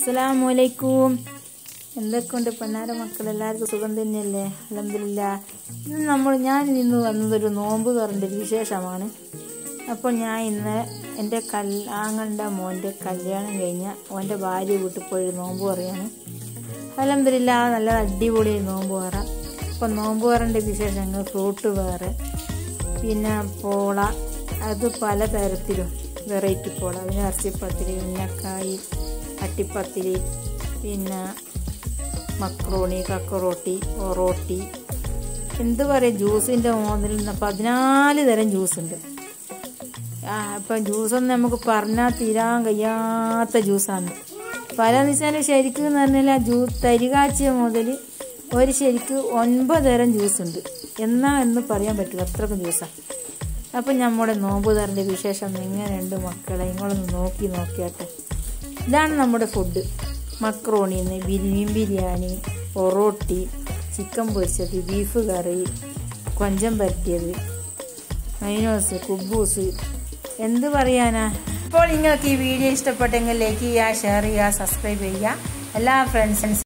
അസ്സലാമലൈക്കും എന്തൊക്കെയുണ്ട് പെണ്ണാര മക്കൾ എല്ലാവർക്കും സുഖം തന്നെയല്ലേ അലഹമില്ല ഇന്ന് നമ്മൾ ഞാൻ ഇന്ന് വന്നതൊരു നോമ്പ് തുറൻ്റെ വിശേഷമാണ് അപ്പോൾ ഞാൻ ഇന്ന് എൻ്റെ കല്യാങ്ങളുടെ മോൻ്റെ കല്യാണം കഴിഞ്ഞ ഓൻ്റെ ഭാര്യ വീട്ടിൽ പോയി നോമ്പ് പറയാണ് അലഹമില്ല നല്ല അടിപൊളി നോമ്പ് പറ അപ്പം നോമ്പ് പറൻ്റെ വിശേഷങ്ങൾ ഫ്രൂട്ട് വേറെ പിന്നെ പോള അത് പല തരത്തിലും വെറൈറ്റി പോള പിന്നെ ഇറച്ചിപ്പത്തിരി ഉന്നക്കായി അട്ടിപ്പത്തിരി പിന്നെ മക്രോണി കക്കറോട്ടി ഒറോട്ടി എന്ത് പറയും ജ്യൂസിൻ്റെ മോഡൽ പതിനാല് തരം ജ്യൂസ് ഉണ്ട് ആ ഇപ്പം ജ്യൂസൊന്നും നമുക്ക് പറഞ്ഞാൽ തീരാൻ കഴിയാത്ത ജ്യൂസാണ് പല വെച്ചാൽ ശരിക്കും എന്ന് പറഞ്ഞാൽ ആ ജ്യൂ തരികാച്ചിയ മുതൽ ഒരു ശരിക്ക് ഒൻപത് തരം ജ്യൂസ് ഉണ്ട് എന്നാ എന്ന് പറയാൻ പറ്റും അത്രക്കും ജ്യൂസാണ് അപ്പം നമ്മുടെ നോമ്പ് തരൻ്റെ വിശേഷം എങ്ങനെയുണ്ട് മക്കളെ നിങ്ങളൊന്ന് നോക്കി നോക്കിയാട്ടെ ഇതാണ് നമ്മുടെ ഫുഡ് മക്രോണിന്ന് ബിരിയും ബിരിയാണി പൊറോട്ടി ചിക്കൻ പൊരിച്ചത് ബീഫ് കറി കൊഞ്ചം പരട്ടിയത് മൈനോസ് കുബൂസ് എന്ത് പറയാനാ അപ്പോൾ നിങ്ങൾക്ക് ഈ വീഡിയോ ഇഷ്ടപ്പെട്ടെങ്കിൽ ലൈക്ക് ചെയ്യുക ഷെയർ ചെയ്യുക സബ്സ്ക്രൈബ് ചെയ്യുക എല്ലാ ഫ്രണ്ട്സിനും